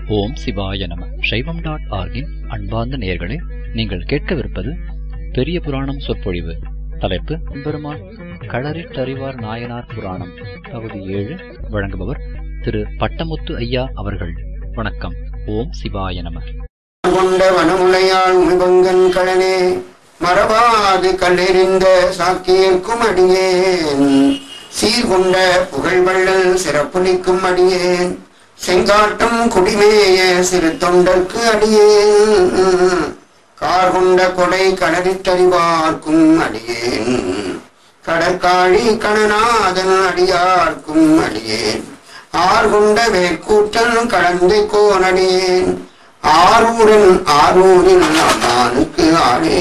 ஓம் சிவாய நம சைவம் டாட் ஆர்கின் அன்பார்ந்த நேயர்களே நீங்கள் கேட்கவிருப்பது பெரிய புராணம் சொற்பொழிவு தலைப்பு பெருமாள் களரிட்டறிவார் நாயனார் புராணம் பகுதி ஏழு வழங்குபவர் திரு பட்டமுத்து ஐயா அவர்கள் வணக்கம் ஓம் சிவாய நம கொண்ட வனமுலையாள் உமிபங்கன் கடனே மரபாது கல்லெறிந்த சாக்கியர்க்கும் அடியேன் சீர்கொண்ட புகழ்வள்ளல் சிறப்புலிக்கும் அடியேன் செங்காட்டம் குடிமேய சிறு தொண்டர்க்கு அடியேன் கார் கொண்ட கொடை கடலிட்டறிவார்க்கும் அடியேன் கடற்காழி கணநாதன் அடியார்க்கும் அடியேன் ஆர் கொண்ட வேற்கூட்டல் கலந்தை கோனடியேன் ஆரூரன் ஆரூரில் அம்மானுக்கு ஆளே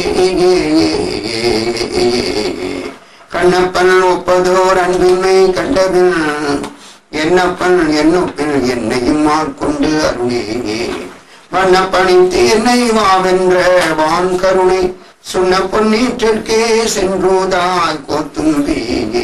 கண்ணப்பன் ஒப்பதோர் அன்பின்மை கண்டபின் என்னப்பன் என்னொப்பில் என்னையும் ஆட்கொண்டு அருளே வண்ணப்பணித்து என்னை வாவென்ற வான் கருணை சொன்ன பொன்னீற்றிற்கே சென்றோதாய் கோத்தும்பி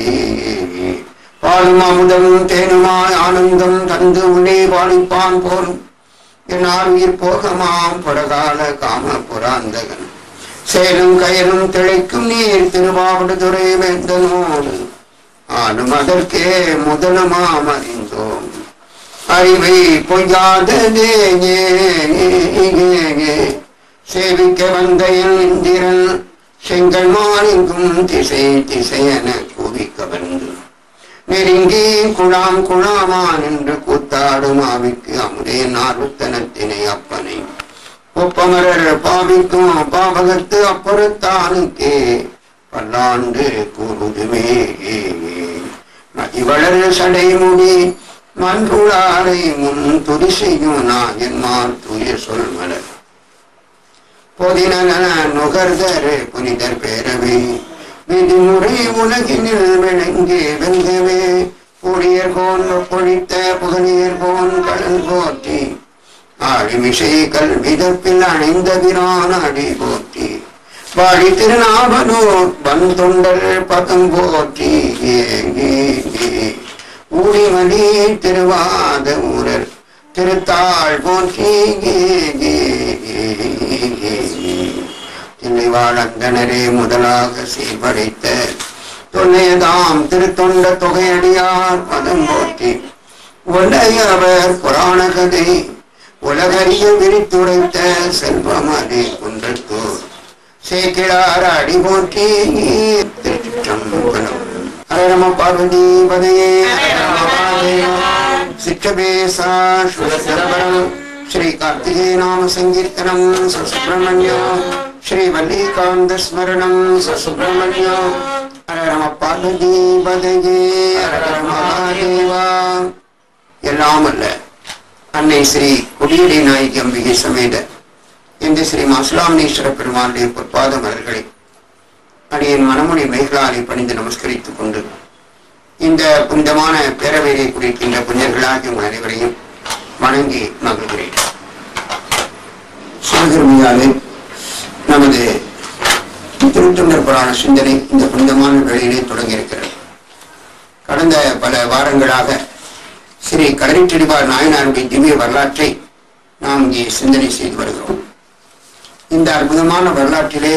பாலும் அமுதம் தேனுமாய் ஆனந்தம் தந்து உள்ளே வாழிப்பான் போலும் என்னால் உயிர் போகமாம் புறகால காம புராந்தகன் சேலும் கயலும் திளைக்கும் நீர் திருவாவடுதுறை வேந்தனோடு ஆனும் அதற்கே முதலுமாம் அறிந்தோம் அறிவை பொய்யாததே சேவிக்க வந்த என் இந்திரன் செங்கல் மாறிங்கும் திசை திசையென கூவிக்க வந்து நெருங்கி குழாம் குழாமான் என்று கூத்தாடும் ஆவிக்கு அமுதே நார்வத்தனத்தினை அப்பனை ஒப்பமரர் பாவிக்கும் பாவகத்து அப்புறத்தானுக்கே பல்லாண்டு கூறுதுமே மதிவளர் சடைமுடி மன்றுளாரை முன் துதி செய்யும் நாயன்மார் தூய சொல் மலர் பொதின நுகர்தர் புனிதர் பேரவை விதிமுறை உலகினில் விளங்கி வெல்கவே பொடியர் கோன் பொழித்த புகழியர் கோன் கடல் போற்றி ஆழிமிசை கல்விதப்பில் அணைந்த பிரான் அடி போற்றி வாழி திருநாவலூர் வந்தொண்டர் பதம் போற்றி ஊழிமணி திருவாத ஊரர் திருத்தாள் போற்றி தில்லைவாழந்தனரே முதலாக சீர்படைத்த தொல்லையதாம் திருத்தொண்ட தொகையடியார் பதம் போற்றி உடையவர் புராண கதை உலகறிய விரித்துரைத்த செல்வமதி குன்றத்தூர் சேக்கிழார் அடி போற்றி திருச்சிற்றம்பலம் ஹரம பார்வதி பதையே சிற்றபேசா சுரசரபரம் श्री कार्तिकेय नाम संकीर्तनम सुब्रह्मण्य श्री वल्लीकांत स्मरणम सुब्रह्मण्य हर नम பார்வதி பதகே ஹர மகாதேவா எல்லாம் அல்ல அன்னை ஸ்ரீ கொடியடி நாயகி அம்பிகை சமேத இந்த ஸ்ரீ மாசுலாமணீஸ்வர பெருமாளுடைய பொற்பாத மலர்களை அடியன் மனமுனை மேகலாலை பணிந்து நமஸ்கரித்துக் கொண்டு இந்த புனிதமான பேரவையை குறிக்கின்ற புண்ணியர்களாகிய உங்கள் அனைவரையும் வணங்கி மகிழ்கிறேன் சிவகிருமியாலே நமது திருத்தொண்டர் புராண சிந்தனை இந்த புனிதமான வேளையிலே தொடங்கியிருக்கிறது கடந்த பல வாரங்களாக ஸ்ரீ கடலிட்டடிவார் நாயனாருடைய திவ்ய வரலாற்றை நாம் இங்கே சிந்தனை செய்து வருகிறோம் இந்த அற்புதமான வரலாற்றிலே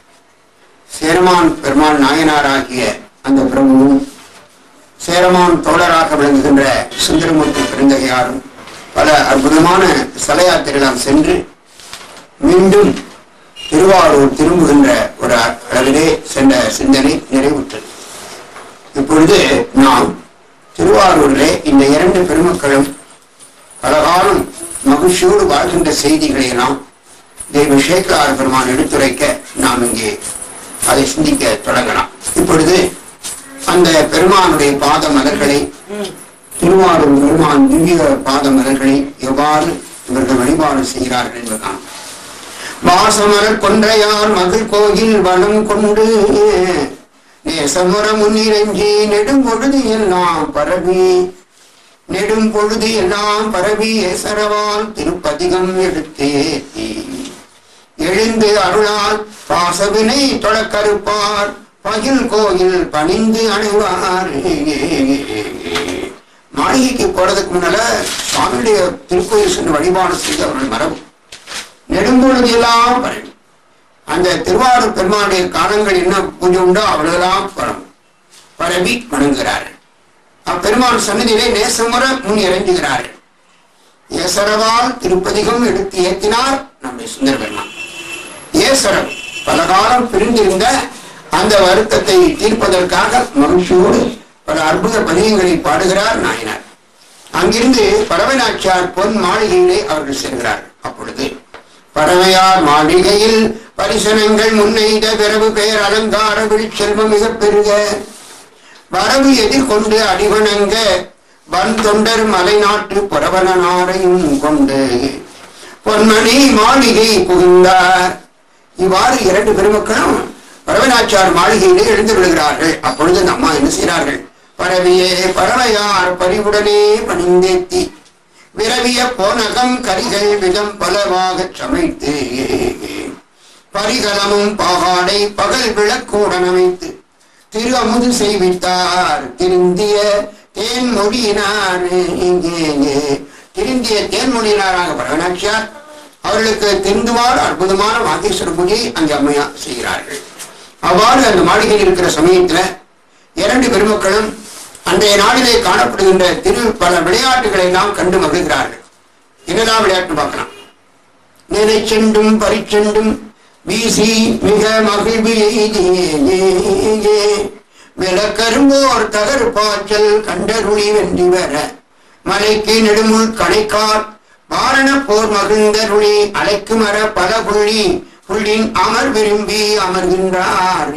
சேரமான் பெருமாள் நாயனாராகிய அந்த பிரபுவும் சேரமான் தோழராக விளங்குகின்ற சுந்தரமூர்த்தி பெருந்தகையாரும் பல அற்புதமான ஸ்தல யாத்திரைகளாம் சென்று மீண்டும் திருவாரூர் திரும்புகின்ற ஒரு அளவிலே சென்ற சிந்தனை நிறைவுற்றது இப்பொழுது நாம் திருவாரூரிலே இந்த இரண்டு பெருமக்களும் பலகாலம் மகிழ்ச்சியோடு வாழ்கின்ற செய்திகளை எல்லாம் தெய்வ சேக்கலார் பெருமான் எடுத்துரைக்க நாம் இங்கே அதை சிந்திக்க தொடங்கலாம் இப்பொழுது அந்த பெருமானுடைய பாத மலர்களை திருவாரூர் பெருமான் திவ்ய பாத மலர்களை எவ்வாறு இவர்கள் வழிபாடு செய்கிறார்கள் என்பதுதான் வாசமலர் கொன்றையார் மகிழ் கோயில் வனம் கொண்டு நேசமுற முன்னிரஞ்சி நெடும் பொழுது எல்லாம் பரவி நெடும் பொழுது எல்லாம் பரவி ஏசரவால் திருப்பதிகம் எடுத்தே எழுந்து அருளால் பாசவினை தொடக்கருப்பார் பகில் கோயில் பணிந்து அணுவார் மாளிகைக்கு போறதுக்கு முன்னால சுவாமியுடைய திருக்கோயில் சென்று வழிபாடு செய்து அவர்கள் மரபு நெடும்பொழுதெல்லாம் பரவி அந்த திருவாரூர் பெருமானுடைய காலங்கள் என்ன பூஜை உண்டோ அவ்வளவுதான் பரம் பரவி வணங்குகிறார்கள் அப்பெருமான் சன்னதியிலே நேசமுற முன் இறங்குகிறார்கள் ஏசரவால் திருப்பதிகம் எடுத்து ஏத்தினார் நம்முடைய சுந்தர பெருமான் ஏசரம் பல காலம் பிரிந்திருந்த அந்த வருத்தத்தை தீர்ப்பதற்காக மகிழ்ச்சியோடு பல அற்புத பதியங்களை பாடுகிறார் நாயனார் அங்கிருந்து பறவைநாச்சியார் பொன் மாளிகையிலே அவர்கள் செல்கிறார்கள் அப்பொழுது பறவையார் மாளிகையில் பரிசனங்கள் முன்னெய்த பிறகு பெயர் அலங்கார விழிச்செல்வம் மிக பெருக வரவு எதிர்கொண்டு அடிவணங்க வன் தொண்டர் மலைநாட்டு புறவனாரையும் கொண்டு பொன்மணி மாளிகை புகுந்தார் இவ்வாறு இரண்டு பெருமக்களும் பரவனாச்சார் மாளிகையிலே எழுந்து விடுகிறார்கள் அப்பொழுது அந்த அம்மா என்ன செய்கிறார்கள் பரவியே பறவையார் பறிவுடனே பணிந்தேத்தி விரவிய போனகம் கரிகள் விதம் பலவாகச் சமைத்து பரிகலமும் பாகாடை பகல் விளக்குடன் அமைத்து திரு அமுது செய்வித்தார் திருந்திய தேன்மொழியினார் இங்கே இங்கே திருந்திய தேன்மொழியினாராக பரவனாட்சியார் அவர்களுக்கு திருந்துவார் அற்புதமான வாகேஸ்வர பூஜையை அங்கே அம்மையா செய்கிறார்கள் அவ்வாறு அந்த மாளிகையில் இருக்கிற சமயத்துல இரண்டு பெருமக்களும் அன்றைய நாளிலே காணப்படுகின்ற திரு பல விளையாட்டுகளை எல்லாம் கண்டு மகிழ்கிறார்கள் என்னதான் விளையாட்டு பார்க்கலாம் நினைச்செண்டும் பறிச்செண்டும் வீசி மிக மகிழ்வு எய்தியே விளக்கரும்போர் தகர் பாய்ச்சல் கண்டருளி வென்றி வர மலைக்கு நெடுமுள் கணைக்கார் வாரண போர் மகிழ்ந்தருளி அலைக்கு மர பல புள்ளி புள்ளின் அமர் விரும்பி அமர்கின்றார்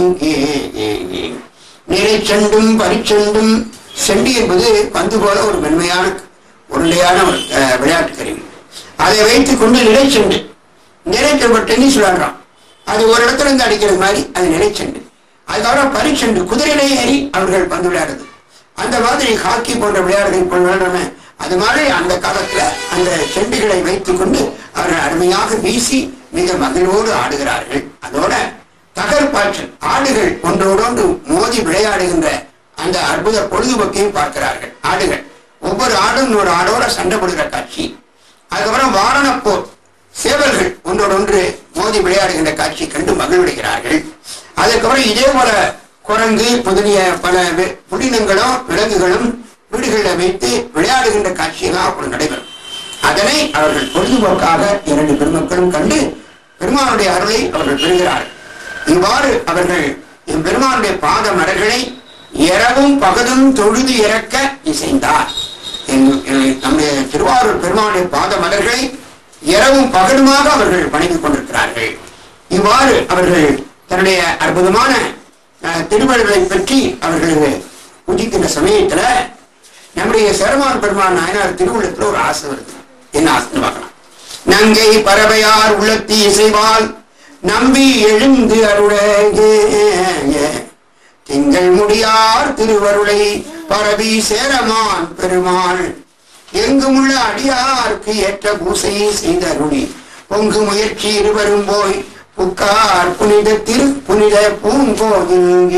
நிறைச்செண்டும் பரிச்செண்டும் செண்டி என்பது பந்து போல ஒரு மென்மையான உருளையான ஒரு அஹ், விளையாட்டு கருவி அதை வைத்துக் கொண்டு நிலைச்செண்டு நிலைச்செண்டு டென்னிஸ் விளையாடுறான் அது ஒரு இடத்துல இருந்து அடிக்கிறது மாதிரி அது நிலைச்செண்டு அதுக்கப்புறம் பரிச்செண்டு குதிரையிலே ஏறி அவர்கள் பந்து விளையாடுறது அந்த மாதிரி ஹாக்கி போன்ற விளையாடுகள் இப்போ விளையாடுறன அது மாதிரி அந்த காலத்துல அந்த செண்டுகளை வைத்துக் கொண்டு அவர்கள் அருமையாக வீசி மிக மகிழ்வோடு ஆடுகிறார்கள் அதோட தகர்பாய்ச்சல் ஆடுகள் ஒன்றோடொன்று மோதி விளையாடுகின்ற அந்த அற்புத பொழுதுபோக்கையும் பார்க்கிறார்கள் ஆடுகள் ஒவ்வொரு ஆடும் ஒரு ஆடோட சண்டை போடுகிற காட்சி அதுக்கப்புறம் வாரணப்போர் சேவல்கள் ஒன்றோடொன்று மோதி விளையாடுகின்ற காட்சி கண்டு மகிழ்வடைகிறார்கள் அதுக்கப்புறம் இதே போல குரங்கு முதலிய பல வி- புலினங்களும் விலங்குகளும் வீடுகளில் வைத்து விளையாடுகின்ற காட்சியெல்லாம் அப்பொழுது நடைபெறும் அதனை அவர்கள் பொழுதுபோக்காக இரண்டு பெருமக்களும் கண்டு பெருமானுடைய அருளை அவர்கள் பெறுகிறார்கள் இவ்வாறு அவர்கள் பெருமானுடைய பாத மலர்களை இரவும் பகலும் தொழுது இறக்க இசைந்தார் என்- என் நம்முடைய திருவாரூர் பெருமானுடைய பாத மலர்களை இரவும் பகலுமாக அவர்கள் வணங்கிக் கொண்டிருக்கிறார்கள் இவ்வாறு அவர்கள் தன்னுடைய அற்புதமான அஹ், திருவள்ளுவரை பற்றி அவர்கள் பூஜிக்கின்ற சமயத்துல நம்முடைய சேரமான் பெருமான் நாயனார் திருவுள்ளத்துல ஒரு ஆசை வருது என்ன ஆசைன்னு பார்க்கலாம் நங்கை பறவையார் உள்ளத்தி இசைவால் நம்பி எழுந்து அருளே திங்கள் முடியார் திருவருளை பரவி சேரமான் பெருமாள் எங்குமுள்ள அடியார்க்கு ஏற்ற பூசை செய்தருளி பொங்கு முயற்சி இருவரும் போய் புக்கார் புனித திரு புனித பூங்கோயில்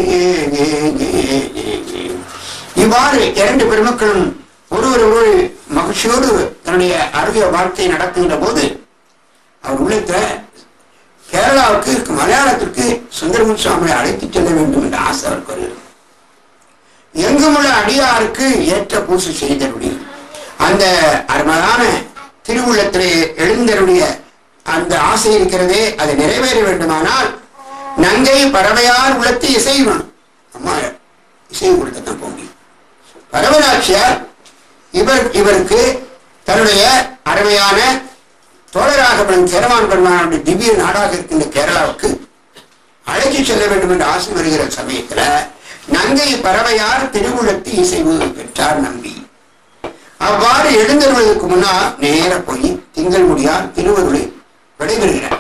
இவ்வாறு இரண்டு பெருமக்களும் ஒருவர் ஒரு மகிழ்ச்சியோடு தன்னுடைய அருகிய வாழ்க்கையை நடத்துகின்ற போது அவர் உள்ளத்துல கேரளாவுக்கு மலையாளத்திற்கு சுந்தரமுன் சுவாமியை அழைத்துச் செல்ல வேண்டும் என்ற ஆசை அவருக்கு வருகிறது எங்குமுள்ள அடியாருக்கு ஏற்ற பூசை செய்தருடைய அந்த அருமையான திருவுள்ளத்திலே எழுந்தருடைய அந்த ஆசை இருக்கிறதே அது நிறைவேற வேண்டுமானால் நங்கை பறவையார் உள்ளத்து இசைவன் அம்மா இசை கொடுக்கத்தான் போக முடியும் பரவராட்சியார் இவர் இவருக்கு தன்னுடைய அருமையான தோழராக விளங்கும் சேரமான் பெருமானுடைய திவ்ய நாடாக இருக்கின்ற கேரளாவுக்கு அழைத்து செல்ல வேண்டும் என்ற ஆசை வருகிற சமயத்துல நங்கை பறவையார் திருவுள்ளத்து இசைவு பெற்றார் நம்பி அவ்வாறு எழுந்தருவதற்கு முன்னால் நேர போய் திங்கள் முடியார் திருவருளை விடைபெறுகிறார்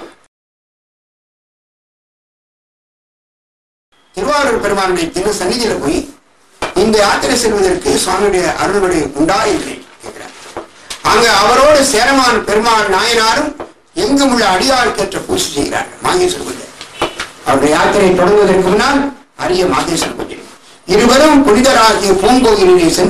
திருவாரூர் பெருமானுடைய திரு சந்நிதியில போய் இந்த யாத்திரை செல்வதற்கு சுவாமியுடைய அருள்வடை உண்டா என்று கேட்கிறார் அங்க அவரோடு சேரமான் பெருமாள் நாயனாரும் எங்கும் உள்ள அடியாருக்கேற்ற பூஜை செய்கிறார்கள் மாகேஸ்வர பூஜை அவருடைய யாத்திரை தொடங்குவதற்கு முன்னால் அரிய மாகேஸ்வர பூஜை இருவரும் புனிதராகிய பூங்கோயிலிலே சென்று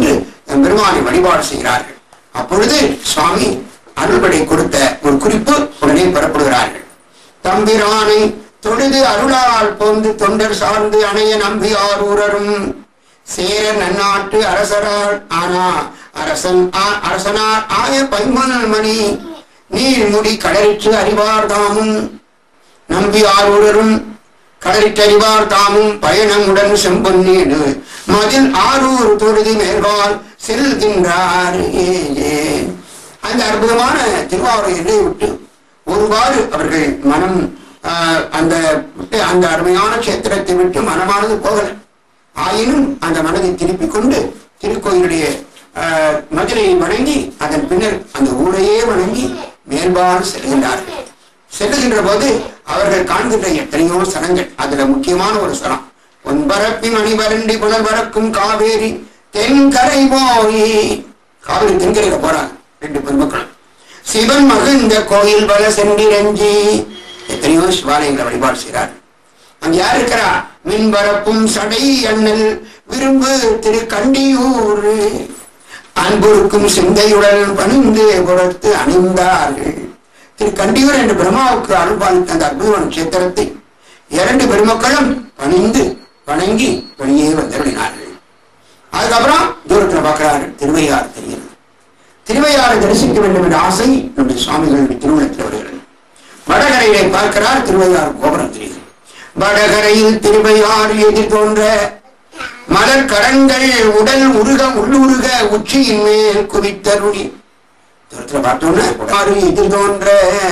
தன் பெருமானை வழிபாடு செய்கிறார்கள் அப்பொழுது சுவாமி அருள்படை கொடுத்த ஒரு குறிப்பு உடனே பெறப்படுகிறார்கள் தம்பிரானை தொழுது அருளால் போந்து தொண்டர் சார்ந்து அணைய நம்பியார் ஊரரும் சேர நன்னாட்டு அரசரால் ஆனா அரசன் ஆ- அரசனார் ஆய பைமன் மணி நீர்முடி கடலிற்று அறிவார் தாமும் நம்பி ஆரூரரும் கடலிட்டறிவார் தாமும் பயணமுடன் செம்பொன்னீடு மதில் ஆரூர் தொழுதி மேல்வால் செல்கின்றார் ஏ, ஏ. அந்த அற்புதமான திருவாரூரை விட்டு ஒருவாறு அவர்கள் மனம் ஆஹ், அந்த விட்டு அந்த அருமையான கஷேத்திரத்தை விட்டு மனமானது போகல ஆயினும் அந்த மனதை திருப்பிக் கொண்டு திருக்கோயிலுடைய ஆஹ், மதுரையை வணங்கி அதன் பின்னர் அந்த ஊரையே வணங்கி மேல்பாடு செல்கின்றார்கள் செல்லுகின்ற போது அவர்கள் காண்கின்ற எத்தனையோ சனங்கள் அதுல முக்கியமான ஒரு சனம் பொன்பரப்பி மணிவரண்டி புனல் வரக்கும் காவேரி தென்கரை போய் காவிரி தென்கரையில போறாங்க ரெண்டு பெருமக்கள் சிவன் மகிழ்ந்த கோயில் பல சென்றிரஞ்சி எத்தனையோ சிவாலயங்களை வழிபாடு செய்கிறார் அங்க யார் இருக்கிறா மின்பரப்பும் சடை அண்ணல் விரும்பு திரு கண்டியூர் அன்புருக்கும் சிந்தையுடன் பணிந்து புறத்து அணிந்தார்கள் திரு கண்டியூர் என்ற பிரம்மாவுக்கு அருள்பாலித்த அந்த அற்புதமான கஷேத்திரத்தை இரண்டு பெருமக்களும் பணிந்து வணங்கி வெளியே வந்தருளினார்கள் அதுக்கப்புறம் தூரத்துல பார்க்கிறார்கள் திருவையாறு தெரிகிறது திருவையாறு தரிசிக்க வேண்டும் என்ற ஆசை நம்முடைய சுவாமிகளுடைய திருமணத்தில் வருகிறது வடகரையை பார்க்கிறார் திருவையாறு கோபுரம் தெரிகிறது வடகரையில் திருவையாறு எதிர் தோன்ற மலர் கரங்கள் உடல் உருக உள்ளுருக உச்சியின் மேல் குவித்தருளி தூரத்துல பார்த்தோன்னா ஆறு எதிர் தோன்ற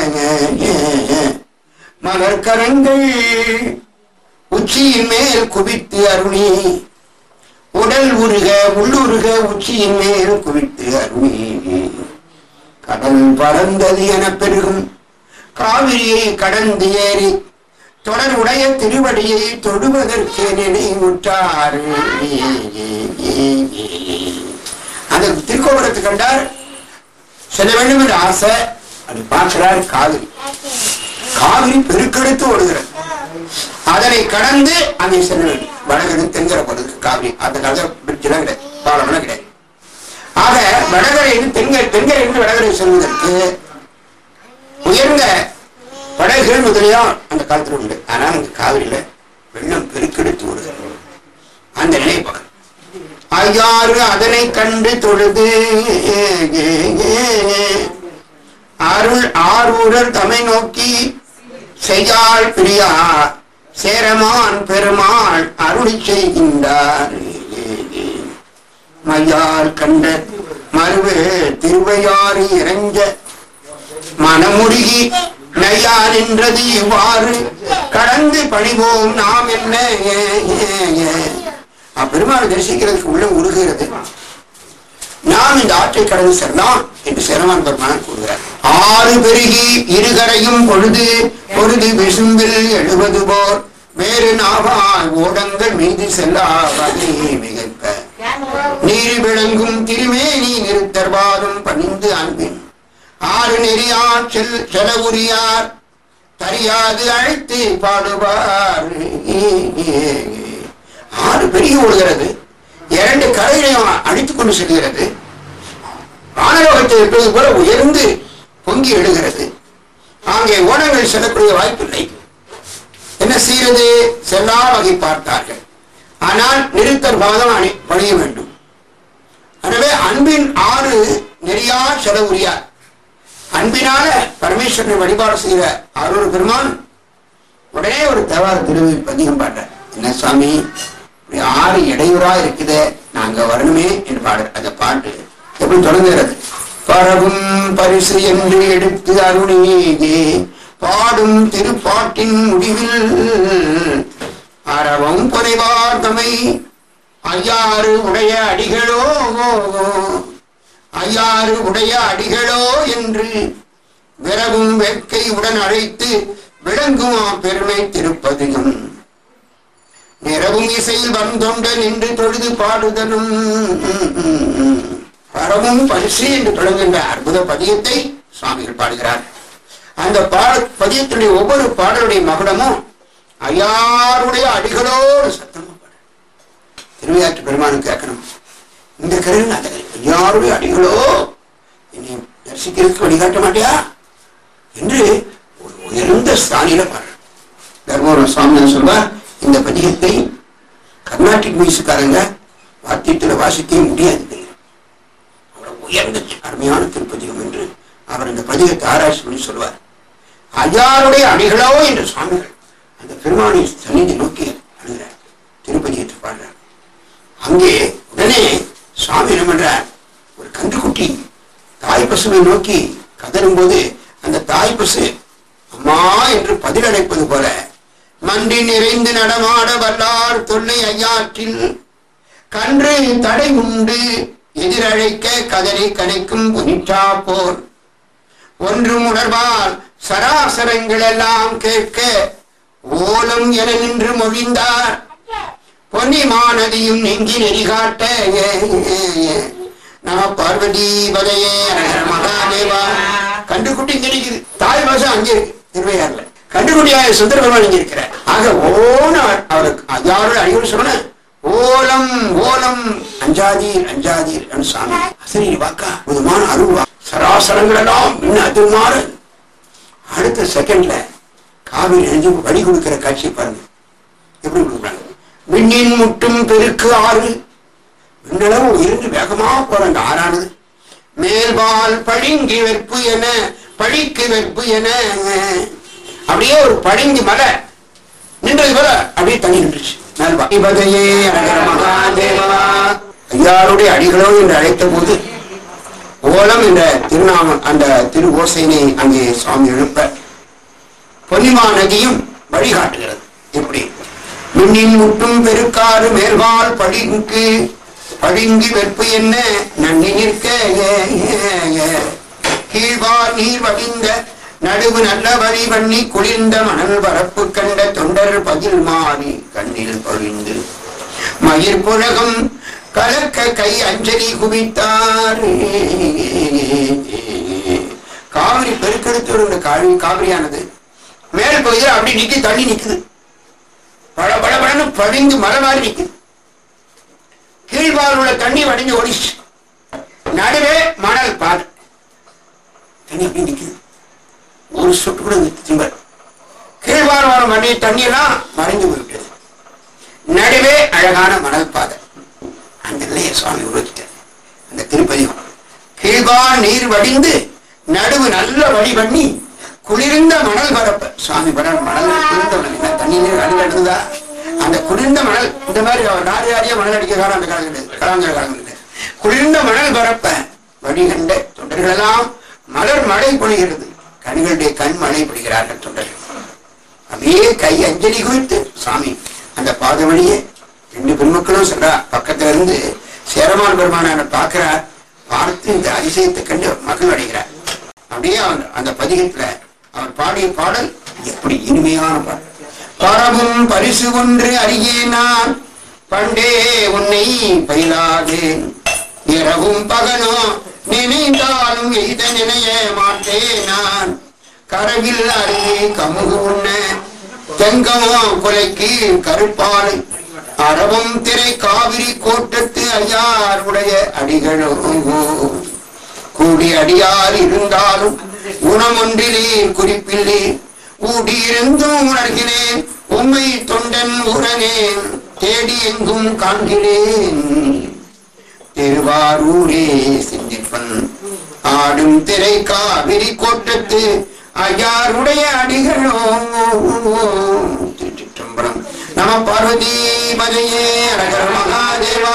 மலர் கரங்கள் உச்சியின் மேல் குவித்து அருளி உடல் உருக உள்ளுருக உச்சியின் மேல் குவித்து அருளி கடல் பறந்தது என பெருகும் காவிரியை கடந்து ஏறி தொடர் உடைய திருவடியை தொடுவதற்கு நினைவுற்றார் அந்த திருக்கோபுரத்தை கண்டார் செல்ல வேண்டும் என்ற ஆசை அப்படி பார்க்கிறார் காவிரி காவிரி பெருக்கெடுத்து ஓடுகிறது அதனை கடந்து அங்கே செல்ல வேண்டும் வடகரை தென்கரை போறதுக்கு காவிரி அந்த காலத்தில் பிரிட்ஜெல்லாம் கிடையாது பாலம்லாம் கிடையாது ஆக வடகரையில் தென்கரை தென்கரையிலிருந்து வடகரை செல்வதற்கு உயர்ந்த படகுகள் முதலியா அந்த காலத்தில் உண்டு ஆனால் அந்த காவிரியில வெள்ளம் பெருக்கெடுத்து ஓடுகிறது அந்த நிலை பார்க்க ஐயாறு அதனை கண்டு தொழுது அருள் ஆரூரர் தமை நோக்கி செய்யாள் பிரியா சேரமான் பெருமாள் அருளி செய்கின்றார் மையால் கண்ட மறுவு திருவையாறு இறஞ்ச மனமுருகி நையா நின்றது இவ்வாறு கடந்து பணிவோம் நாம் என்ன பெருமாள் தரிசிக்கிறதுக்கு உள்ள உருகிறது நாம் இந்த ஆற்றை கடந்து செல்லலாம் என்று சேரமான் பெருமான் கூறுகிறார் ஆறு பெருகி இருகரையும் பொழுது பொழுது விசும்பில் எழுவது போர் வேறு நாவால் ஓடங்கள் மீது செல்லாவதே மிகைப்ப நீர் விளங்கும் திருமேனி நிறுத்தர்வாதும் பணிந்து அன்பின் ஆறு நெறியா செல் செலவுரியார் தரியாது அழைத்து பாடுவார் ஆறு பெருகி ஓடுகிறது இரண்டு கரைகளையும் அடித்துக் கொண்டு செல்கிறது வானலோகத்தை இருப்பது போல உயர்ந்து பொங்கி எழுகிறது அங்கே ஓடங்கள் செல்லக்கூடிய வாய்ப்பில்லை என்ன செய்யறது செல்லா வகை பார்த்தார்கள் ஆனால் நிறுத்தர் பாதம் அணி பணிய வேண்டும் எனவே அன்பின் ஆறு நெறியா செலவுரியார் அன்பினால பரமேஸ்வரனை வழிபாடு செய்கிற அருள் பெருமான் உடனே ஒரு தேவார திருவி பதிகம் பாடுறார் என்ன சுவாமி இப்படி ஆறு இடையூறா இருக்குதே நாங்க வரணுமே என்று பாடு அந்த பாட்டு எப்படி தொடங்குகிறது பரவும் பரிசு என்று எடுத்து அருணியே பாடும் திருப்பாட்டின் முடிவில் அறவும் குறைவார் தமை ஐயாறு உடைய அடிகளோ ஐயாறு உடைய அடிகளோ என்று விரவும் வேட்கை உடன் அழைத்து விளங்குமா பெருமை திருப்பதியும் நிறவும் இசையில் வந்தொண்ட நின்று தொழுது பாடுதலும் பரவும் பரிசு என்று தொடங்குகின்ற அற்புத பதியத்தை சுவாமிகள் பாடுகிறார் அந்த பாட பதியத்துடைய ஒவ்வொரு பாடலுடைய மகுடமும் ஐயாருடைய அடிகளோடு சத்தமா பாடு திருவிழாற்று பெருமானும் கேட்கணும் இந்த கருவின் அந்த கருவி யாருடைய அடிகளோ என்னை தரிசிக்கிறதுக்கு வழிகாட்ட மாட்டியா என்று ஒரு உயர்ந்த ஸ்தானியில பாரு தர்மபுரம் சுவாமி சொல்வார் இந்த பதிகத்தை கர்நாடிக் மியூசிக்காரங்க வாத்தியத்தில் வாசிக்கவே முடியாது அவ்வளவு உயர்ந்த அருமையான திருப்பதிகம் என்று அவர் இந்த பதிகத்தை ஆராய்ச்சி பண்ணி சொல்வார் அஜாருடைய அடிகளோ என்று சுவாமிகள் அந்த பெருமானை சன்னிதி நோக்கி அணுகிறார் திருப்பதியத்தை பாடுறார் அங்கே உடனே சுவாமி என்ன பண்றார் ஒரு கன்றுக்குட்டி தாய் பசுவை நோக்கி கதறும் போது அந்த தாய் பசு அம்மா என்று பதிலடைப்பது போல மண்டி நிறைந்து நடமாட வல்லார் தொல்லை ஐயாற்றில் கன்று தடை உண்டு எதிரழைக்க கதறி கணைக்கும் புனிற்றா போர் ஒன்றும் உணர்வால் சராசரங்கள் எல்லாம் கேட்க ஓலம் என நின்று மொழிந்தார் பொன்னிமானதியும் நெங்கி நெறிகாட்ட நம பார்வதி பதையே ஹர மகாதேவா கண்டுக்குட்டி இங்க இருக்குது தாய் பாஷம் அங்கே இருக்கு திருவையாறுல கண்டுக்குட்டியாக சுந்தர பெருமான் இங்க இருக்கிறார் ஆக ஓன அவருக்கு அஜாரோட அடிகள் சொன்ன ஓலம் ஓலம் அஞ்சாதீர் அஞ்சாதீர் என்று சாமி அசரி வாக்கா புதுமான அருள்வா சராசரங்கள் எல்லாம் இன்னும் அதிகமாறு அடுத்த செகண்ட்ல காவிரி நெஞ்சு வழி கொடுக்கிற காட்சி பாருங்க எப்படி கொடுக்குறாங்க விண்ணின் முட்டும் பெருக்கு ஆறு விண்ணளவு உயர்ந்து வேகமா போற அந்த ஆறானது மேல்வால் பளிங்கு வெற்பு என பழிக்கு வெற்பு என அப்படியே ஒரு பளிங்கு மலை நின்றது போல அப்படியே தண்ணி நின்றுச்சு மேல்வால் இவதையே அழகர மகாதேவா ஐயாருடைய அடிகளோ என்று அழைத்த போது ஓலம் என்ற திருநாமம் அந்த திரு ஓசையினை அங்கே சுவாமி எழுப்ப பொன்னிமா நதியும் வழிகாட்டுகிறது எப்படி மின்னின் முட்டும் பெருக்காறு மேல்வால் பளிங்கு பளிங்கு வெற்பு என்ன நன்னி நிற்க ஏ, ஏ, ஏ. கீழ்வார் நீர் வடிந்த நடுவு நல்ல வழி பண்ணி குளிர்ந்த மணல் வரப்பு கண்ட தொண்டர் பதில் மாறி கண்ணில் பொழிந்து மயிர் புழகம் கலக்க கை அஞ்சலி குவித்தார் காவிரி பெருக்கெடுத்து வருகிற காவிரி காவிரியானது மேல் பகுதியில் அப்படி நிக்கி தண்ணி நிக்குது பட பட படன்னு பழிந்து மலை மாதிரி நிக்குது கீழ்பால் உள்ள தண்ணி வடிஞ்சு ஓடிச்சு நடுவே மணல் பால் தண்ணி அப்படி நிக்குது ஒரு சொட்டு கூட திரும்ப கீழ்பால் வர மண்ணி தண்ணி எல்லாம் மறைஞ்சு போய்விட்டது நடுவே அழகான மணல் பாதை அந்த நிலையை சுவாமி உருவாக்கிட்டார் அந்த திருப்பதிகம் கீழ்பால் நீர் வடிந்து நடுவு நல்ல வழி பண்ணி குளிர்ந்த மணல் பரப்ப சுவாமி மணல் மணல் குளிர்ந்த மணல் என்ன தண்ணி நீர் அடியில் எடுத்ததா அந்த குளிர்ந்த மணல் இந்த மாதிரி அவர் நாடு யாரையா மணல் அடிக்க காலம் அந்த காலம் கிடையாது கலாங்கிற காலம் கிடையாது குளிர்ந்த மணல் பரப்ப வழி கண்ட தொண்டர்களெல்லாம் மலர் மழை பொழிகிறது கண்களுடைய கண் மழை பொழிகிறார்கள் தொண்டர்கள் அப்படியே கை அஞ்சலி குவித்து சாமி அந்த பாத வழியே ரெண்டு பெண்மக்களும் சொல்றா பக்கத்துல இருந்து சேரமான் பெருமான பார்க்கிறார் பார்த்து இந்த அதிசயத்தை கண்டு மகிழ் அடைகிறார் அப்படியே அவர் அந்த பதிகத்துல அவர் பாடிய பாடல் எப்படி இனிமையான பாடல் பரவும் பரிசு ஒன்று அறியே நான் பண்டே உன்னை பயிலாதேன் இரவும் பகனோ நினைந்தாலும் எய்த நினைய மாட்டேன் நான் கரவில் அருகே கமுகு உண்ண தெங்கமோ கொலைக்கு கருப்பாலை அரவம் திரை காவிரி கோட்டத்து ஐயாருடைய அடிகளோ கூடி அடியார் இருந்தாலும் குணமொன்றிலே குறிப்பில்லே ஊடியிருந்தும் உணர்கிறேன் உண்மை தொண்டன் உடனேன் தேடி எங்கும் காண்கிறேன் திருவாரூரே சிந்திப்பன் ஆடும் திரை காவிரி கோட்டத்து ஐயாருடைய அடிகளோ திருச்சிற்றம்பலம் நம பார்வதி மதையே அழகர மகாதேவா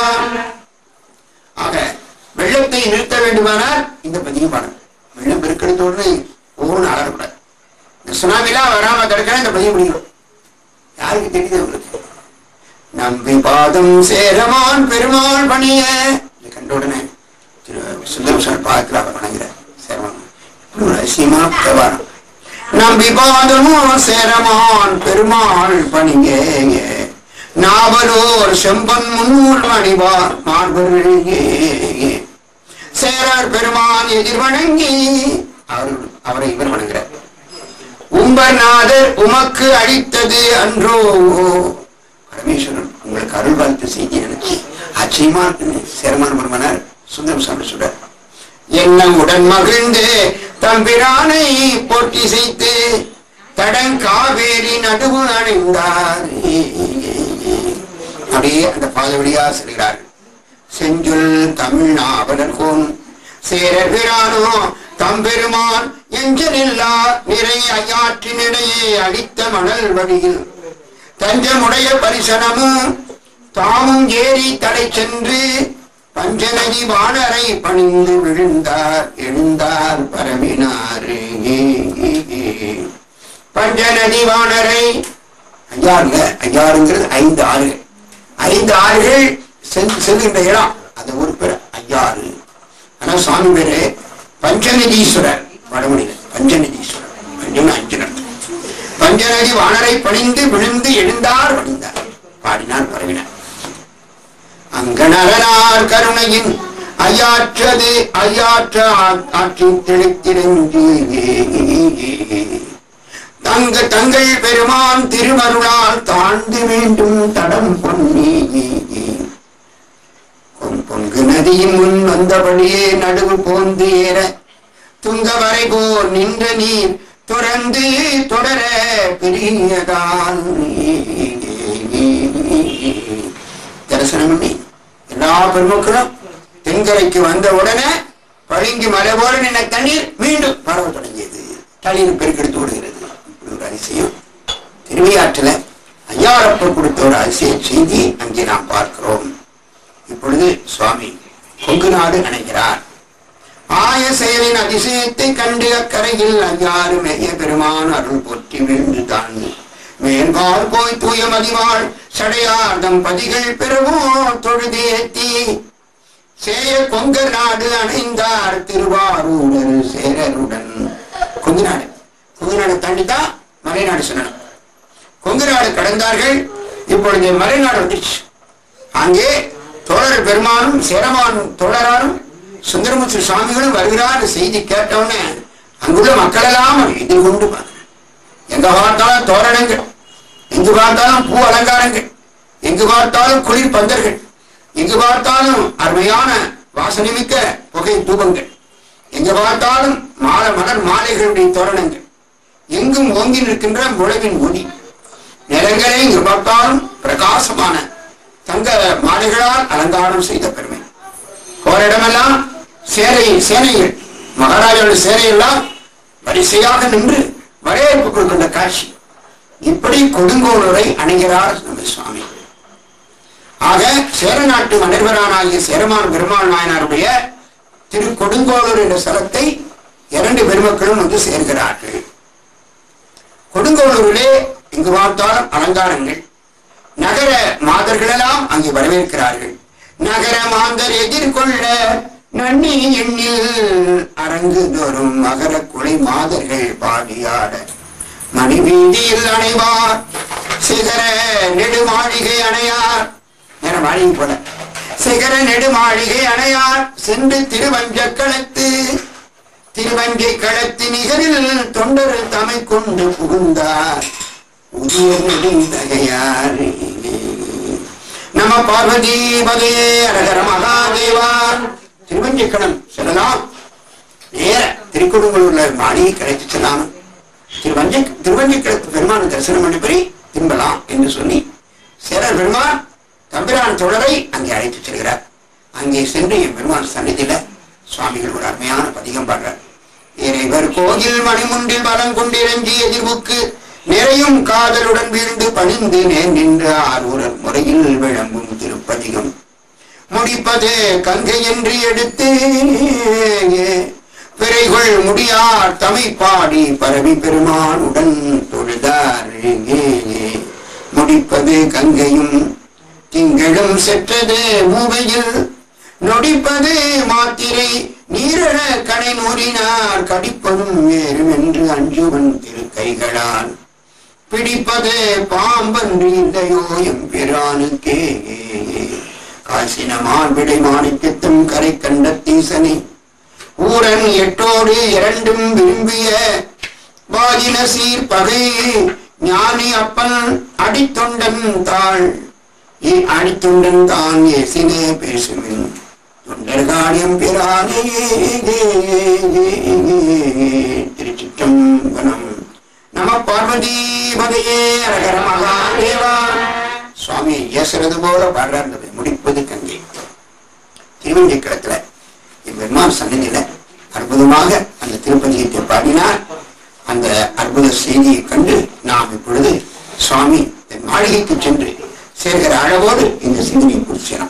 ஆக வெள்ளத்தை நிறுத்த வேண்டுமானால் இந்த பதிவு பாடல் வெள்ளம் பெருக்கெடுத்தோடு ஒவ்வொன்று அலறக்கூடாது இந்த சுனாமிலாம் வராம தடுக்க இந்த பதிவு முடியும் யாருக்கு தெரியுது உங்களுக்கு நம்பி பாதம் சேரமான் பெருமாள் பணிய இதை கண்ட உடனே திரு சுந்தரம் பாதத்தில் அவர் வணங்குறார் சேரமான் இப்படி ஒரு அதிசயமான தேவாரம் நம்பி பாதமும் சேரமான் பெருமாள் பணிய நாவலோர் செம்பன் முன்னூல் மணிவார் மார்பர்களே சேரர் பெருமான் எதிர் வணங்கி அவர் அவரை இவர் வணங்குறார் உம்பநாதர் உமக்கு அளித்தது அன்றோ பரமேஸ்வரன் உங்களுக்கு அருள் வாழ்த்து செய்தி எனக்கு ஆச்சரியமா இருக்குன்னு சேரமான பெருமனார் சுந்தரம் சாமி சொல்றார் என்ன உடன் மகிழ்ந்து தம்பிரானை போட்டி செய்து தடங்காவேரி நடுவு அடைந்தார் அப்படியே அந்த பாதவழியா செல்கிறார் செஞ்சுல் தமிழ் நாவலர்கோன் சேரர் பிரானோ தம்பெருமான் எஞ்சனில்லா நிறை ஐயாற்றினிடையே அடித்த மணல் வழியில் தஞ்சமுடைய பரிசனமும் தாமும் ஏறி தலை சென்று பஞ்சநதி வானரை பணிந்து விழுந்தார் எழுந்தார் பரவினார் பஞ்சநதி வானரை ஐயாறுல ஐயாறுங்கிறது ஐந்து ஆறுகள் ஐந்து ஆறுகள் செல்- செல்கின்ற இடம் அந்த ஊர் பேர் ஐயாறு ஆனா சுவாமி பேரு பஞ்சநிதீஸ்வரர் வடமொழியில் பஞ்சநிதீஸ்வரர் பஞ்சம் அஞ்சு நடத்தும் பஞ்சநதி வானரை பணிந்து விழுந்து எழுந்தார் பணிந்தார் பாடினார் பரவினார் அங்கனரனார் கருணையின் ஐயாற்றது ஐயாற்ற ஆ- ஆற்றின் தெளித்திரங்கு தங்க தங்கள் பெருமான் திருமருளால் தாழ்ந்து வேண்டும் தடம் பொன்னி பொன்- பொங்கு நதியின் முன் வந்தபடியே நடுவு போந்து ஏற துங்கவரை போர் நின்ற நீர் தொடர்ந்து தொடர பெரியதான் தரிசனம் பண்ணி எல்லா பெருமக்களும் தென்கரைக்கு வந்த உடனே பழுங்கி மலை போல நின்ன தண்ணீர் மீண்டும் பரவ தொடங்கியது தண்ணீர் பெருக்கெடுத்து விடுகிறது இப்படி ஒரு அதிசயம் திருவையாற்றுல ஐயாரப்பர் கொடுத்த ஒரு அதிசய செய்தி அங்கே நாம் பார்க்கிறோம் இப்பொழுது சுவாமி கொங்கு நாடு அணைகிறார் ஆய செயலின் அதிசயத்தை கண்டு அக்கரையில் ஐயாறு மெய்ய பெருமான் அருள் போற்றி விழுந்து தாண்டி மேல்பால் போய் தூய மதிவாள் சடையார்தம் பதிகள் பெறவோ தொழுதேத்தி சேய கொங்கர் நாடு அணைந்தார் திருவாரூரர் சேரருடன் கொங்கு நாடு கொங்கு நாடு தாண்டிதான் மலைநாடு சொல்லணும் கொங்கு நாடு கடந்தார்கள் இப்பொழுது மலைநாடு வந்துருச்சு அங்கே தோழர் பெருமானும் சேரமானும் தோழரானும் சுந்தரமுத்து சுவாமிகளும் வருகிறார் செய்தி கேட்டவுடனே அங்குள்ள மக்கள் எல்லாம் எதிர்கொண்டு பார்க்கிறார். எங்க பார்த்தாலும் தோரணங்கள் எங்கு பார்த்தாலும் பூ அலங்காரங்கள் எங்கு பார்த்தாலும் குளிர் பந்தர்கள் எங்கு பார்த்தாலும் அருமையான வாசனைமிக்க புகை தூபங்கள் எங்கு பார்த்தாலும் மாலை மலர் மாலைகளுடைய தோரணங்கள் எங்கும் ஓங்கி நிற்கின்ற முழவின் ஒளி நிலங்களே இங்கு பார்த்தாலும் பிரகாசமான தங்க மாலைகளால் அலங்காரம் செய்த பெருமை போற இடமெல்லாம் சேனை சேனைகள் மகாராஜாவுடைய சேனையெல்லாம் வரிசையாக நின்று வரவேற்பு கொடுக்கின்ற காட்சி இப்படி கொடுங்கோளூரை அணைகிறார் நம்ம சுவாமி ஆக சேர நாட்டு மன்னர்வரானாகிய சேரமான் பெருமாள் நாயனாருடைய திரு கொடுங்கோளூர் என்ற ஸ்தலத்தை இரண்டு பெருமக்களும் வந்து சேர்கிறார்கள் கொடுங்கோளூரிலே இங்கு பார்த்தாலும் அலங்காரங்கள் நகர மாதர்களெல்லாம் அங்கே வரவேற்கிறார்கள் நகர மாந்தர் எதிர்கொள்ள நன்னி எண்ணில் அரங்கு தோறும் மகர குலை மாதர்கள் பாடியாட மணி வீதியில் அணைவார் சிகர நெடுமாளிகை அணையார் என மாளிகை போல சிகர நெடுமாளிகை அணையார் சென்று திருவஞ்ச களத்து திருவஞ்சை களத்து நிகரில் தொண்டர் தமை கொண்டு புகுந்தார் உதிர் நெடுந்தகையார் நம பார்வதி பதையே அரகர மகாதேவா திருவஞ்சிக்கணம் செல்லலாம் நேர திருக்குடுங்களூர்ல மாளிகை கிடைத்து செல்லாமல் திருவஞ்சை திருவஞ்சிக்கணத்து பெருமான தரிசனம் பண்ணி திரும்பலாம் என்று சொல்லி சேரர் பெருமான் தம்பிரான் தொடரை அங்கே அழைத்து செல்கிறார் அங்கே சென்று என் பெருமான் சன்னிதியில சுவாமிகள் ஒரு அருமையான பதிகம் பாடுறார் இறைவர் கோயில் மணிமுண்டில் மலம் கொண்டிறங்கி எதிர்வுக்கு நிறையும் காதலுடன் வீழ்ந்து பணிந்து நேர் நின்ற ஆரூரர் முறையில் விளம்பும் திருப்பதிகம் முடிப்பது கங்கை என்று எடுத்து பிறைகள் முடியார் தமை பாடி பரவி பெருமானுடன் தொழுதார் முடிப்பது கங்கையும் திங்களும் செற்றது மூவையில் நொடிப்பது மாத்திரை நீரண கனை நூறினார் கடிப்பதும் வேறும் என்று அஞ்சுவன் திருக்கைகளால் பிடிப்பது பாம்பன்று இல்லையோ எம்பிரானுக்கே காசினமான் விடை மாணிக்கத்தும் கரை கண்ட தீசனை ஊரன் எட்டோடு இரண்டும் விரும்பிய வாஜின சீர் பகை ஞானி அப்பன் அடித்தொண்டன் தாள் அடித்துண்டன் தான் ஏசினே பேசுமின் தொண்டர்காடியம் பிரானே திருச்சிற்றம்பலம் நம பார்வதி மதையே அரகர மகாதேவா சுவாமி ஏசுறது போல பாடுறாரு முடிப்பது கங்கை திருவஞ்சிக்கலத்துல பெருமான் சன்னதியில அற்புதமாக அந்த திருப்பதியத்தை பாடினார் அந்த அற்புத செய்தியை கண்டு நாம் இப்பொழுது சுவாமி தன் மாளிகைக்கு சென்று சேர்கிற அளவோடு இந்த சிந்தனையை குறிச்சிடலாம்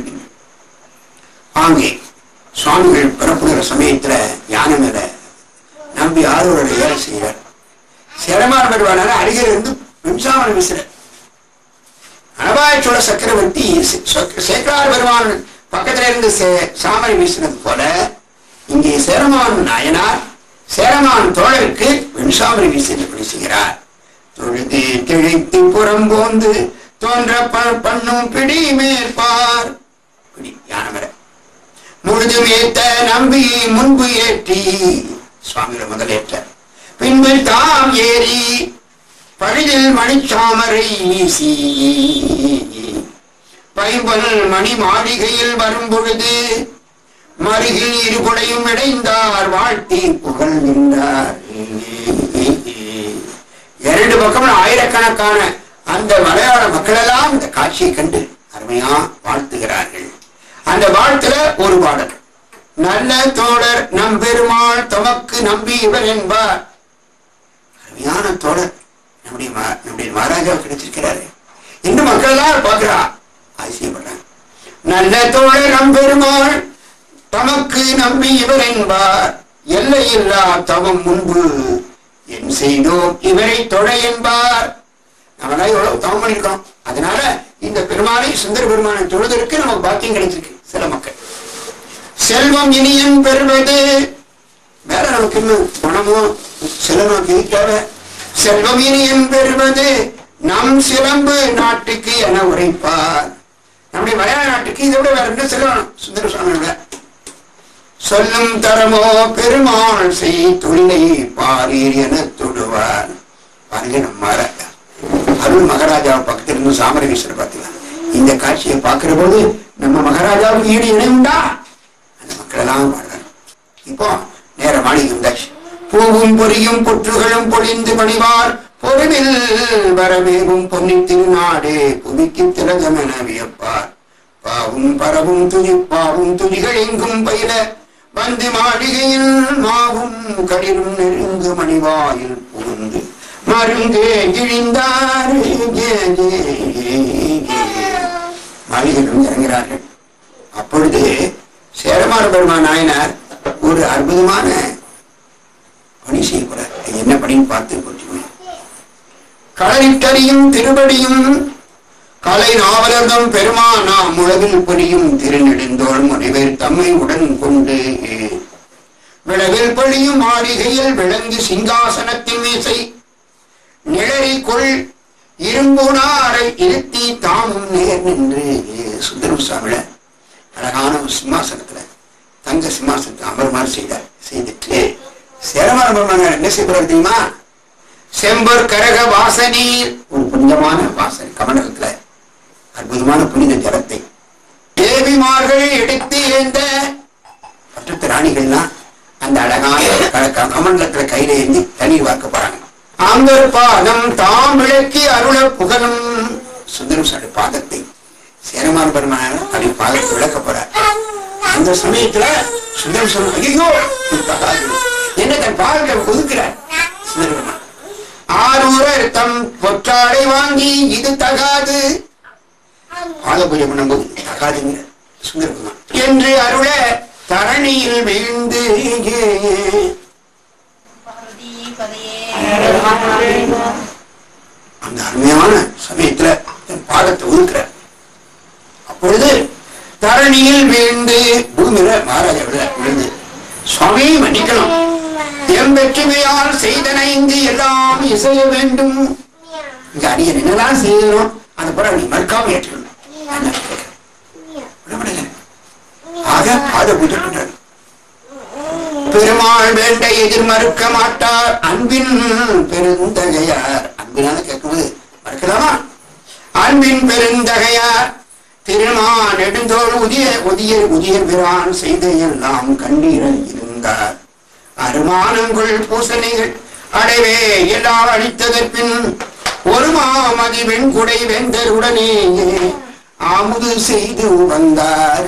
ஆங்கே சுவாமிகள் புறப்படுகிற சமயத்துல யானை மேல நம்பி ஆர்வலோட ஏற செய்கிறார் சிரமார் பெறுவானால அருகில் இருந்து மின்சாரம் வீசுற அனபாயச்சோழ சக்கரவர்த்தி சேக்கரார் பெருமான் பக்கத்துல இருந்து சே- சாமரை வீசினது போல இங்கே சேரமான் நாயனார் சேரமான் தோழருக்கு வெண்சாமரை வீசினபடி செய்கிறார் தொழுது கிழைத்து புறம் போந்து தோன்ற ப- பண்ணும் பிடி மேற்பார் பிடி யானை மேல முழுதும் ஏத்த நம்பி முன்பு ஏற்றி சுவாமியோட முதலேற்ற பின்பு தாம் ஏறி பழிதில் மணிச்சாமரை வீசி பைம்பல் மணி மாளிகையில் வரும் பொழுது மருகில் இருபுடையும் இடைந்தார் வாழ்த்தி புகழ்கின்றார் இரண்டு பக்கமும் ஆயிரக்கணக்கான அந்த மலையாள மக்கள் எல்லாம் இந்த காட்சியை கண்டு அருமையா வாழ்த்துகிறார்கள் அந்த வாழ்த்துல ஒரு பாடல் நல்ல தோழர் நம் பெருமாள் தமக்கு நம்பி இவர் என்பார் அருமையான தோழர் நம்முடைய மா- நம்முடைய மகாராஜா கிடைச்சிருக்கிறாரு இந்த மக்கள் எல்லாம் பார்க்கிறா அதிசயப்படுறாங்க நல்ல தோழர் நம் பெருமாள் தமக்கு நம்பி இவர் என்பார் எல்லையில்லா தவம் முன்பு என் செய்தோம் இவரை தொழ என்பார் நம்மளாம் எவ்வளவு தவம் பண்ணிருக்கோம் அதனால இந்த பெருமானை சுந்தர பெருமானை தொழுதற்கு நமக்கு பாக்கியம் கிடைச்சிருக்கு சில மக்கள் செல்வம் இனியன் பெறுவது வேற நமக்கு இன்னும் பணமோ செலவோ கிடைக்காத செல்வம் இனியன் பெறுவது நம் சிலம்பு நாட்டுக்கு என உரைப்பார் நம்முடைய மலையாள நாட்டுக்கு இதை விட வேற என்ன செலவணும் சுந்தர சுவாமியோட சொல்லும் தரமோ பெருமாள் செய் தொழிலை பாரீர் என தொடுவார் பாருங்க நம்ம மகாராஜா அருள் மகாராஜா பக்கத்துல இருந்து சாமர வீசர் பார்த்தீங்களா இந்த காட்சியை பார்க்கிற போது நம்ம மகாராஜாவுக்கு ஈடு இணை உண்டா அந்த மக்கள் எல்லாம் பாடுறாங்க இப்போ நேர மாளிகை வந்தாச்சு பூவும் பொரியும் புற்றுகளும் பொழிந்து பணிவார் பொறுவில் வரவேகும் பொன்னி திருநாடே புதுக்கி திலகமென வியப்பார் பாவும் பரவும் துதிப்பாவும் துதிகள் எங்கும் பயில வந்து மாளிகையில் மாவும் களிரும் நெருங்கு மணிவாயில் புகுந்து மருங்கே கிழிந்தார் மாளிகையிலும் இறங்குகிறார்கள் அப்பொழுது சேரமார பெருமான் நாயனார் ஒரு அற்புதமான பணி செய்யக்கூடாது அது என்ன பணின்னு பார்த்து கொஞ்சம் களரிட்டறியும் திருவடியும் கலை நாவலர்தம் பெருமானா முழவில் பொரியும் திருநெடுந்தோள் முனைவர் தம்மை உடன் கொண்டு விளவில் பொழியும் மாளிகையில் விளங்கு சிங்காசனத்தின் மீசை நிழறி கொள் இரும்புனாரை இருத்தி தாமும் நேர் நின்று சுந்தரம் சாமில அழகான ஒரு சிம்மாசனத்துல தங்க சிம்மாசனத்தை அமருமாறு செய்தார் செய்துட்டு சேரமாரம்பரமான என்ன செய்வார் தெரியுமா செம்பர் கரக வாசனீர் ஒரு புனிதமான வாசனை கமண்டலத்துல அற்புதமான புனித ஜலத்தை தேவிமார்கள் எடுத்து எழுந்த பட்டத்து ராணிகள்லாம் அந்த அழகான க- க- கமண்டலத்துல கையில ஏந்தி தண்ணீர் வார்க்க போறாங்க அங்கர் பாதம் தாம் விளக்கி அருள புகழும் சுந்தரம் சாமி பாதத்தை சேரமான் பெருமான அப்படி பாதத்தை விளக்க போறார் அந்த சமயத்துல சுந்தரம் சாமி ஐயோ இது தகாது என்ன தன் பாதத்தை ஒதுக்குறார் சுந்தர பெருமான் ஆரூரர் தம் பொற்றாடை வாங்கி இது தகாது பாத பூஜை பண்ணும்போது தகாதுங்க சுந்தர பெருமான் என்று அருள தரணியில் வீழ்ந்து பார்வதி பதையே அந்த அருமையான சமயத்துல தன் பாதத்தை ஒதுக்குற அப்பொழுது தரணியில் வீழ்ந்து பூமியில மகாராஜா விழ- விழுந்து சுவாமி மன்னிக்கணும் எம் வெற்றிமையால் செய்தன இங்கு எல்லாம் இசைய வேண்டும் இங்க அடியன் என்னதான் செய்யணும் அந்த பிறகு நீ மறுக்காம ஏற்றுக்கணும் என்ன கேட்கிறேன். விடமாட்டேங்க. ஆக பாத பூஜை பண்றாரு பெருமாள் வேண்ட எதிர் மறுக்க மாட்டார் அன்பின் பெருந்தகையார் அன்பினால கேட்கும்போது மறுக்கலாமா அன்பின் பெருந்தகையார் திருமா நெடுந்தோள் உதிய உதிய உதிய பிரான் செய்த எல்லாம் கண்ணீரல் இருந்தார் அருமானங்கள் பூசணிகள் அடைவே எல்லாம் அளித்ததற்பின் ஒரு மாமதி வெண்குடை வெந்தருடனே ஆமுது செய்து வந்தார்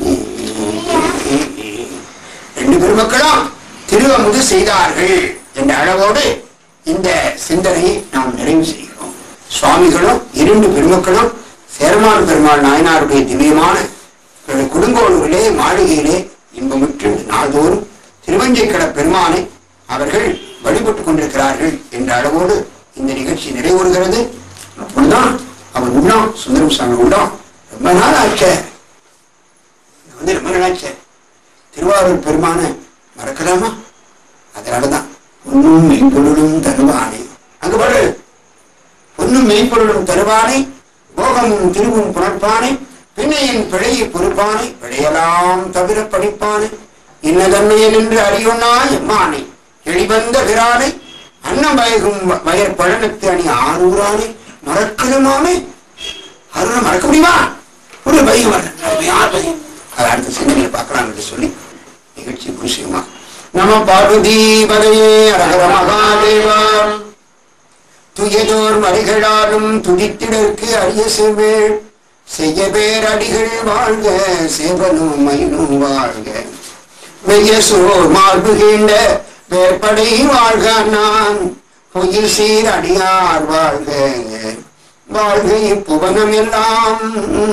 ரெண்டு பெருமக்களும் திருவமுது செய்தார்கள் என்ற அளவோடு இந்த சிந்தனையை நாம் நிறைவு செய்கிறோம் சுவாமிகளும் இரண்டு பெருமக்களும் சேரமான பெருமாள் நாயனாருடைய திவ்யமான குடுங்கோடுகளே மாளிகையிலே இன்பமுற்று நாள்தோறும் திருவஞ்சைக்கட பெருமானை அவர்கள் வழிபட்டுக் கொண்டிருக்கிறார்கள் என்ற அளவோடு இந்த நிகழ்ச்சி நிறைவுறுகிறது அப்பொழுதுதான் அவர் உள்ளம் சுந்தரம் சாமி உள்ளம் ரொம்ப நாள் ஆச்சே வந்து ரொம்ப நாள் ஆச்சே திருவாரூர் பெருமானை மறக்கலாமா அதனாலதான் பொன்னும் மெய்ப்பொருளும் தருவானே அங்க பாரு பொன்னும் மெய்ப்பொருளும் தருவானே போகமும் திருவும் புணர்ப்பானே பின்னையின் பிழையை பொறுப்பானே பிழையலாம் தவிர படிப்பானே இன்னதன்மையன் என்று அறியுண்ணா எம்மானே எளிவந்த பிரானை அன்னம் வயகும் வயற் பழனத்து அணி ஆரூரானே மறக்கணுமாமே அருணை மறக்க முடியுமா ஒரு பயம் வரல அது யார் பயம் அதை அடுத்த சிந்தனையை பார்க்கலாம் என்று சொல்லி நிகழ்ச்சி புரிசுமா நம பார்வதி பதையே அரகர மகாதேவா துயதோர் மறிகளாலும் துடித்திடற்கு அரிய செவ்வேள் செய்ய பேர் அடிகள் வாழ்க சேவனும் மயிலும் வாழ்க வெய்ய சோர் மார்புகின்ற வேற்படை வாழ்க நான் பொயில் சீர் அடியார் வாழ்க வாழ்க இப்புவனம் எல்லாம்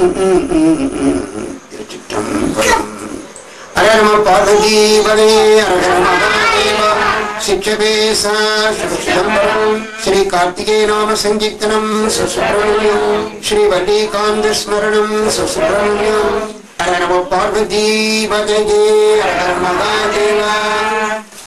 திருச்சிற்றம்பலம் ஹர நம பார்வதி பலே ஹர மகாதேவா சிக்ஷபேச சிதம்பரம் ஸ்ரீ கார்த்திகே நாம சங்கீர்த்தனம் சுசுப்ரமணியம் ஸ்ரீ வல்லிகாந்த ஸ்மரணம் சுசுப்ரமணியம் ஹர நம பார்வதி பதே ஹர மகாதேவா